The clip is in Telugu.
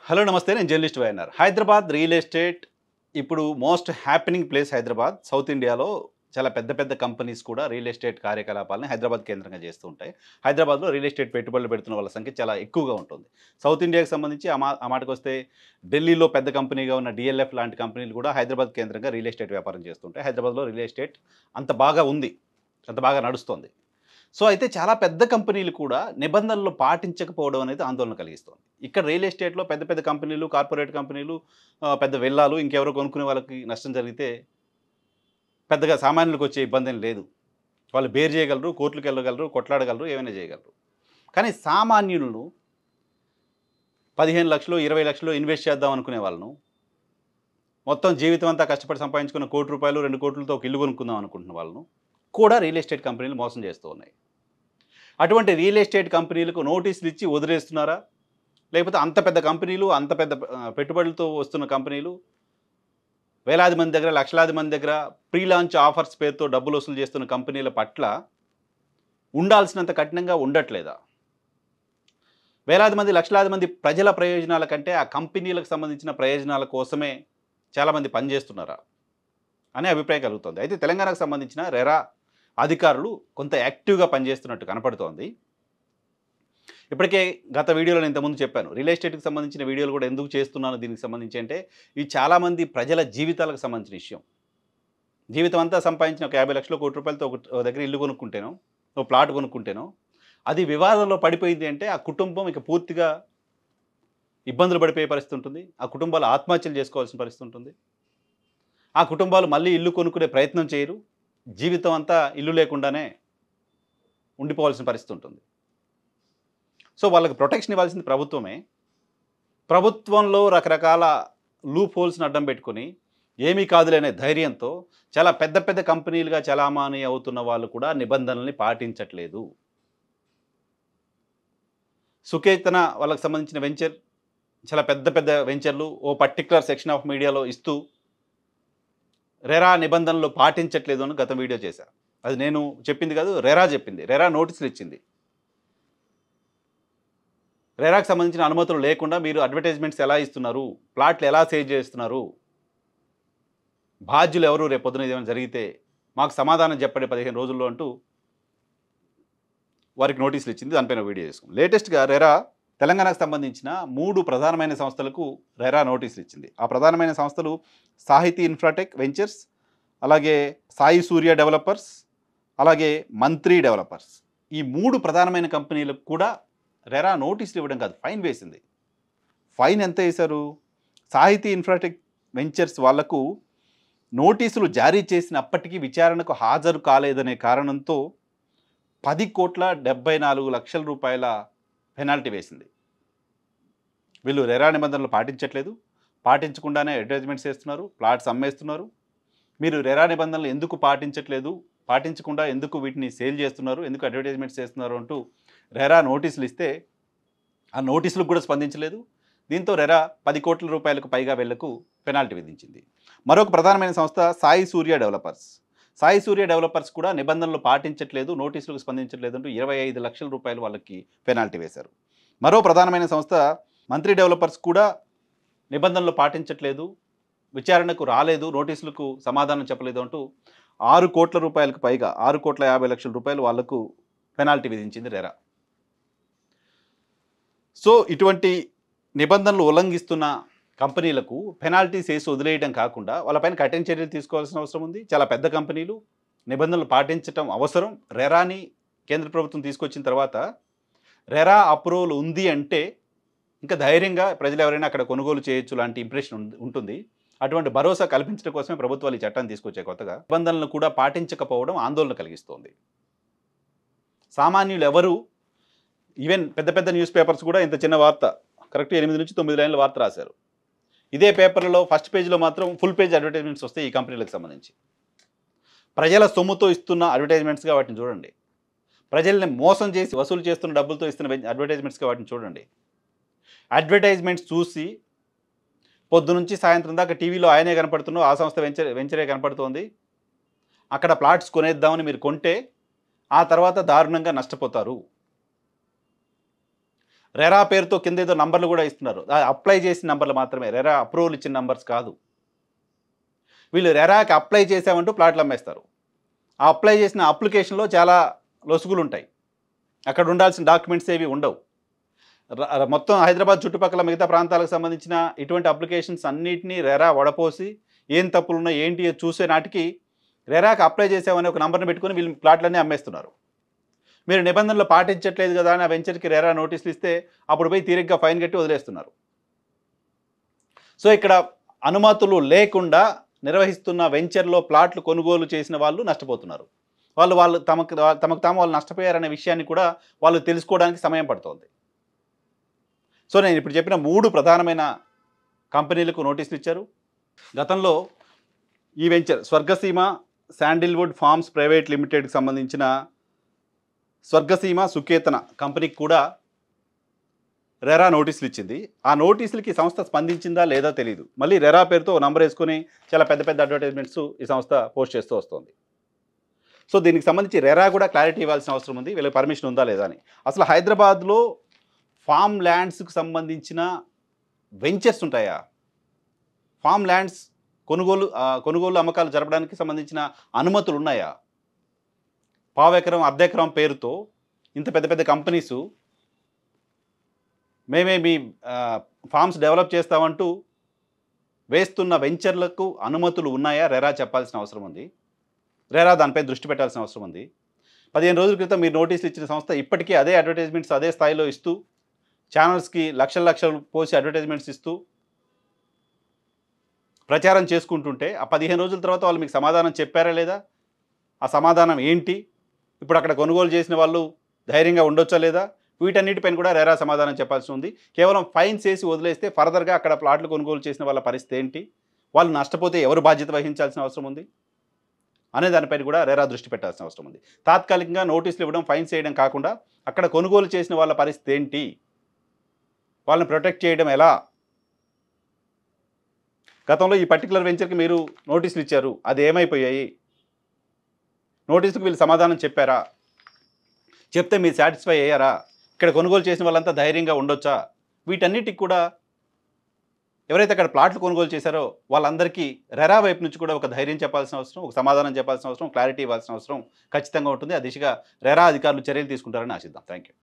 హలో నమస్తే నేను journalist YNR Hyderabad real estate ఇప్పుడు most happening place Hyderabad south ఇండియాలో చాలా పెద్ద పెద్ద కంపెనీస్ కూడా రియల్ ఎస్టేట్ కార్యకలాపాలను హైదరాబాద్ కేంద్రంగా చేస్తూ ఉంటాయి హైదరాబాద్లో రియల్ ఎస్టేట్ పెట్టుబడులు పెడుతున్న వాళ్ళ సంఖ్య చాలా ఎక్కువగా ఉంటుంది సౌత్ ఇండియాకి సంబంధించి ఆ మా ఆ మాటకు వస్తే ఢిల్లీలో పెద్ద కంపెనీగా ఉన్న డిఎల్ఎఫ్ లాంటి కంపెనీలు కూడా హైదరాబాద్ కేంద్రంగా రియల్ ఎస్టేట్ వ్యాపారం చేస్తుంటాయి హైదరాబాద్లో రియల్ ఎస్టేట్ అంత బాగా ఉంది అంత బాగా నడుస్తుంది సో అయితే చాలా పెద్ద కంపెనీలు కూడా నిబంధనలు పాటించకపోవడం అనేది ఆందోళన కలిగిస్తుంది ఇక్కడ రియల్ ఎస్టేట్లో పెద్ద పెద్ద కంపెనీలు కార్పొరేట్ కంపెనీలు ఆ, పెద్ద వెళ్ళాలు ఇంకెవరో కొనుక్కునే వాళ్ళకి నష్టం జరిగితే పెద్దగా సామాన్యులకు వచ్చే ఇబ్బంది ఏం లేదు వాళ్ళు బేర్ చేయగలరు కోర్టులకు వెళ్ళగలరు కొట్లాడగలరు ఏమైనా చేయగలరు కానీ సామాన్యులను పదిహేను లక్షలు ఇరవై లక్షలు ఇన్వెస్ట్ చేద్దాం అనుకునే వాళ్ళను మొత్తం జీవితం అంతా కష్టపడి సంపాదించుకున్న కోటి రూపాయలు రెండు కోట్లతో ఒక ఇల్లు కొనుక్కుందాం అనుకుంటున్న వాళ్ళను కూడా రియల్ ఎస్టేట్ కంపెనీలు మోసం చేస్తూ ఉన్నాయి అటువంటి రియల్ ఎస్టేట్ కంపెనీలకు నోటీసులు ఇచ్చి వదిలేస్తున్నారా లేకపోతే అంత పెద్ద కంపెనీలు అంత పెద్ద ఆ, పెట్టుబడులతో వస్తున్న కంపెనీలు వేలాది మంది దగ్గర లక్షలాది మంది దగ్గర ప్రీ లాంచ్ ఆఫర్స్ పేరుతో డబ్బులు వసూలు చేస్తున్న కంపెనీల పట్ల ఉండాల్సినంత కఠినంగా ఉండట్లేదా వేలాది మంది లక్షలాది మంది ప్రజల ప్రయోజనాల కంటే ఆ కంపెనీలకు సంబంధించిన ప్రయోజనాల కోసమే చాలామంది పనిచేస్తున్నారా అనే అభిప్రాయం కలుగుతుంది అయితే తెలంగాణకు సంబంధించిన రెరా అధికారులు కొంత యాక్టివ్గా పనిచేస్తున్నట్టు కనపడుతోంది ఇప్పటికే గత వీడియోలో నేను ఇంతకుముందు చెప్పాను రియల్ ఎస్టేట్కి సంబంధించిన వీడియోలు కూడా ఎందుకు చేస్తున్నాను దీనికి సంబంధించి అంటే ఇవి చాలామంది ప్రజల జీవితాలకు సంబంధించిన విషయం జీవితం అంతా సంపాదించిన ఒక యాభై లక్షల కోటి రూపాయలతో ఒక ఒక దగ్గర ఇల్లు కొనుక్కుంటేనో ఒక ప్లాట్ కొనుక్కుంటేనో అది వివాదంలో పడిపోయింది అంటే ఆ కుటుంబం ఇక పూర్తిగా ఇబ్బందులు పడిపోయే పరిస్థితి ఉంటుంది ఆ కుటుంబాలు ఆత్మహత్యలు చేసుకోవాల్సిన పరిస్థితి ఉంటుంది ఆ కుటుంబాలు మళ్ళీ ఇల్లు కొనుక్కునే ప్రయత్నం చేయరు జీవితం అంతా ఇల్లు లేకుండానే ఉండిపోవాల్సిన పరిస్థితి ఉంటుంది సో వాళ్ళకి ప్రొటెక్షన్ ఇవ్వాల్సింది ప్రభుత్వమే ప్రభుత్వంలో రకరకాల లూప్ హోల్స్ని అడ్డం పెట్టుకొని ఏమీ కాదులేనే ధైర్యంతో చాలా పెద్ద పెద్ద కంపెనీలుగా చలామణి అవుతున్న వాళ్ళు కూడా నిబంధనల్ని పాటించట్లేదు సుకేతన వాళ్ళకి సంబంధించిన వెంచర్ చాలా పెద్ద పెద్ద వెంచర్లు ఓ పర్టికులర్ సెక్షన్ ఆఫ్ మీడియాలో ఇస్తూ రెరా నిబంధనలు పాటించట్లేదు అని గత వీడియో చేశా అది నేను చెప్పింది కాదు రెరా చెప్పింది రెరా నోటీసులు ఇచ్చింది రెరాకు సంబంధించిన అనుమతులు లేకుండా మీరు అడ్వర్టైజ్మెంట్స్ ఎలా ఇస్తున్నారు ప్లాట్లు ఎలా సేవ్ చేస్తున్నారు బాధ్యులు ఎవరు రేపు పొద్దున ఏమైనా జరిగితే మాకు సమాధానం చెప్పండి పదిహేను రోజుల్లో అంటూ వారికి నోటీసులు ఇచ్చింది దానిపైన వీడియో చేసుకుంది లేటెస్ట్గా రెరా తెలంగాణకు సంబంధించిన మూడు ప్రధానమైన సంస్థలకు రెరా నోటీసులు ఇచ్చింది ఆ ప్రధానమైన సంస్థలు సాహితీ ఇన్ఫ్రాటెక్ వెంచర్స్ అలాగే సాయి సూర్య డెవలపర్స్ అలాగే మంత్రి డెవలపర్స్ ఈ మూడు ప్రధానమైన కంపెనీలకు కూడా రెరా నోటీసులు ఇవ్వడం కాదు ఫైన్ వేసింది ఫైన్ ఎంత వేశారు సాహితీ ఇన్ఫ్రాటెక్ వెంచర్స్ వాళ్లకు నోటీసులు జారీ చేసినప్పటికీ విచారణకు హాజరు కాలేదనే కారణంతో పది కోట్ల డెబ్బై నాలుగు లక్షల రూపాయల పెనాల్టీ వేసింది వీళ్ళు రెరా నిబంధనలు పాటించట్లేదు పాటించకుండానే అడ్వర్టైజ్మెంట్స్ చేస్తున్నారు ప్లాట్స్ అమ్మేస్తున్నారు మీరు రెరా నిబంధనలు ఎందుకు పాటించట్లేదు పాటించకుండా ఎందుకు వీటిని సేల్ చేస్తున్నారు ఎందుకు అడ్వర్టైజ్మెంట్స్ చేస్తున్నారు అంటూ రెరా నోటీసులు ఇస్తే ఆ నోటీసులకు కూడా స్పందించలేదు దీంతో రెరా పది కోట్ల రూపాయలకు పైగా వీళ్లకు పెనాల్టీ విధించింది మరొక ప్రధానమైన సంస్థ సాయి సూర్య డెవలపర్స్ సాయి సూర్య డెవలపర్స్ కూడా నిబంధనలు పాటించట్లేదు నోటీసులకు స్పందించట్లేదు అంటూ ఇరవై ఐదు లక్షల రూపాయలు వాళ్ళకి పెనాల్టీ వేశారు మరో ప్రధానమైన సంస్థ మంత్రి డెవలపర్స్ కూడా నిబంధనలు పాటించట్లేదు విచారణకు రాలేదు నోటీసులకు సమాధానం చెప్పలేదు అంటూ ఆరు కోట్ల రూపాయలకు పైగా ఆరు కోట్ల యాభై లక్షల రూపాయలు వాళ్లకు పెనాల్టీ విధించింది రెరా సో ఇటువంటి నిబంధనలు ఉల్లంఘిస్తున్న కంపెనీలకు పెనాల్టీస్ వేసి వదిలేయడం కాకుండా వాళ్ళపైన కఠిన చర్యలు తీసుకోవాల్సిన అవసరం ఉంది చాలా పెద్ద కంపెనీలు నిబంధనలు పాటించడం అవసరం రెరాని కేంద్ర ప్రభుత్వం తీసుకొచ్చిన తర్వాత రెరా అప్రూవల్ ఉంది అంటే ఇంకా ధైర్యంగా ప్రజలు ఎవరైనా అక్కడ కొనుగోలు చేయొచ్చు లాంటి ఇంప్రెషన్ ఉం- ఉంటుంది అటువంటి భరోసా కల్పించడం కోసమే ప్రభుత్వాలు ఈ చట్టాన్ని తీసుకొచ్చాయి కొత్తగా నిబంధనలను కూడా పాటించకపోవడం ఆందోళన కలిగిస్తోంది సామాన్యులు ఎవరు ఈవెన్ పెద్ద పెద్ద న్యూస్ పేపర్స్ కూడా ఇంత చిన్న వార్త కరెక్ట్ ఎనిమిది నుంచి తొమ్మిది లైన్ల వార్త రాశారు ఇదే పేపర్లో ఫస్ట్ పేజ్లో మాత్రం ఫుల్ పేజ్ అడ్వర్టైజ్మెంట్స్ వస్తాయి ఈ కంపెనీలకు సంబంధించి ప్రజల సొమ్ముతో ఇస్తున్న అడ్వర్టైజ్మెంట్స్గా వాటిని చూడండి ప్రజల్ని మోసం చేసి వసూలు చేస్తున్న డబ్బులతో ఇస్తున్న అడ్వర్టైజ్మెంట్స్గా వాటిని చూడండి అడ్వర్టైజ్మెంట్స్ చూసి పొద్దు నుంచి సాయంత్రం దాకా టీవీలో ఆయనే కనపడుతున్నావు ఆ సంస్థ వెంచర్ వెంచరే కనపడుతోంది అక్కడ ప్లాట్స్ కొనేద్దామని మీరు కొంటే ఆ తర్వాత దారుణంగా నష్టపోతారు రెరా పేరుతో కింద ఏదో నంబర్లు కూడా ఇస్తున్నారు ఆ అప్లై చేసిన నంబర్లు మాత్రమే రెరా అప్రూవల్ ఇచ్చిన నంబర్స్ కాదు వీళ్ళు రెరాకి అప్లై చేసామంటూ ప్లాట్లు అమ్మేస్తారు ఆ అప్లై చేసిన అప్లికేషన్లో చాలా లొసుగులు ఉంటాయి అక్కడ ఉండాల్సిన డాక్యుమెంట్స్ ఏవి ఉండవు ర- ర- మొత్తం హైదరాబాద్ చుట్టుపక్కల మిగతా ప్రాంతాలకు సంబంధించిన ఇటువంటి అప్లికేషన్స్ అన్నిటినీ రెరా వడపోసి ఏం తప్పులు ఉన్నాయి ఏంటి అని చూసే నాటికి రెరాకి అప్లై చేసామని ఒక నంబర్ని పెట్టుకొని వీళ్ళు ప్లాట్లన్నీ అమ్మేస్తున్నారు మీరు నిబంధనలు పాటించట్లేదు కదా అని ఆ వెంచర్కి రెరా నోటీసులు ఇస్తే అప్పుడు పోయి తీరిగ్గా ఫైన్ కట్టి వదిలేస్తున్నారు సో ఇక్కడ అనుమతులు లేకుండా నిర్వహిస్తున్న వెంచర్లో ప్లాట్లు కొనుగోలు చేసిన వాళ్ళు నష్టపోతున్నారు వాళ్ళు వాళ్ళు తమకు తమకు తాము వాళ్ళు నష్టపోయారనే విషయాన్ని కూడా వాళ్ళు తెలుసుకోవడానికి సమయం పడుతోంది సో నేను ఇప్పుడు చెప్పిన మూడు ప్రధానమైన కంపెనీలకు నోటీసులు ఇచ్చారు గతంలో ఈ venture Swargaseema sandalwood farms private లిమిటెడ్కి సంబంధించిన స్వర్గసీమ సుకేతన కంపెనీకి కూడా రెరా నోటీసులు ఇచ్చింది ఆ నోటీసులకి ఈ సంస్థ స్పందించిందా లేదా తెలియదు మళ్ళీ రెరా పేరుతో ఓ నంబర్ వేసుకొని చాలా పెద్ద పెద్ద అడ్వర్టైజ్మెంట్స్ ఈ సంస్థ పోస్ట్ చేస్తూ వస్తుంది సో దీనికి సంబంధించి రెరా కూడా క్లారిటీ ఇవ్వాల్సిన అవసరం ఉంది వీళ్ళకి పర్మిషన్ ఉందా లేదా అని అసలు హైదరాబాద్లో ఫామ్ ల్యాండ్స్కి సంబంధించిన వెంచర్స్ ఉంటాయా ఫామ్ ల్యాండ్స్ కొనుగోలు ఆ, కొనుగోలు అమ్మకాలు జరపడానికి సంబంధించిన అనుమతులు ఉన్నాయా పావెకరం అర్ధెకరం పేరుతో ఇంత పెద్ద పెద్ద కంపెనీసు మేమే మీ ఆ, ఫామ్స్ డెవలప్ చేస్తామంటూ వేస్తున్న వెంచర్లకు అనుమతులు ఉన్నాయా రెరా చెప్పాల్సిన అవసరం ఉంది రెరా దానిపై దృష్టి పెట్టాల్సిన అవసరం ఉంది పదిహేను రోజుల క్రితం మీరు నోటీసులు ఇచ్చిన సంస్థ ఇప్పటికీ అదే అడ్వర్టైజ్మెంట్స్ అదే స్థాయిలో ఇస్తూ ఛానల్స్కి లక్షల లక్షలు పోసి అడ్వర్టైజ్మెంట్స్ ఇస్తూ ప్రచారం చేసుకుంటుంటే ఆ పదిహేను రోజుల తర్వాత వాళ్ళు మీకు సమాధానం చెప్పారా లేదా ఆ సమాధానం ఏంటి ఇప్పుడు అక్కడ కొనుగోలు చేసిన వాళ్ళు ధైర్యంగా ఉండొచ్చా లేదా వీటన్నిటిపైన కూడా రేరా సమాధానం చెప్పాల్సి ఉంది కేవలం ఫైన్స్ వేసి వదిలేస్తే ఫర్దర్గా అక్కడ ప్లాట్లు కొనుగోలు చేసిన వాళ్ళ పరిస్థితి ఏంటి వాళ్ళు నష్టపోతే ఎవరు బాధ్యత వహించాల్సిన అవసరం ఉంది అనే దానిపైన కూడా రేరా దృష్టి పెట్టాల్సిన అవసరం ఉంది తాత్కాలికంగా నోటీసులు ఇవ్వడం ఫైన్స్ చేయడం కాకుండా అక్కడ కొనుగోలు చేసిన వాళ్ళ పరిస్థితి ఏంటి వాళ్ళని ప్రొటెక్ట్ చేయడం ఎలా గతంలో ఈ పర్టికులర్ వెంచర్కి మీరు నోటీసులు ఇచ్చారు అది ఏమైపోయాయి నోటీసుకు వీళ్ళు సమాధానం చెప్పారా చెప్తే మీరు సాటిస్ఫై అయ్యారా ఇక్కడ కొనుగోలు చేసిన వాళ్ళంతా ధైర్యంగా ఉండొచ్చా వీటన్నిటికి కూడా ఎవరైతే అక్కడ ప్లాట్లు కొనుగోలు చేశారో వాళ్ళందరికీ రెరా వైపు నుంచి కూడా ఒక ధైర్యం చెప్పాల్సిన అవసరం ఒక సమాధానం చెప్పాల్సిన అవసరం క్లారిటీ ఇవ్వాల్సిన అవసరం ఖచ్చితంగా ఉంటుంది ఆ దిశగా రెరా అధికారులు చర్యలు తీసుకుంటారని ఆశిద్దాం థ్యాంక్ యూ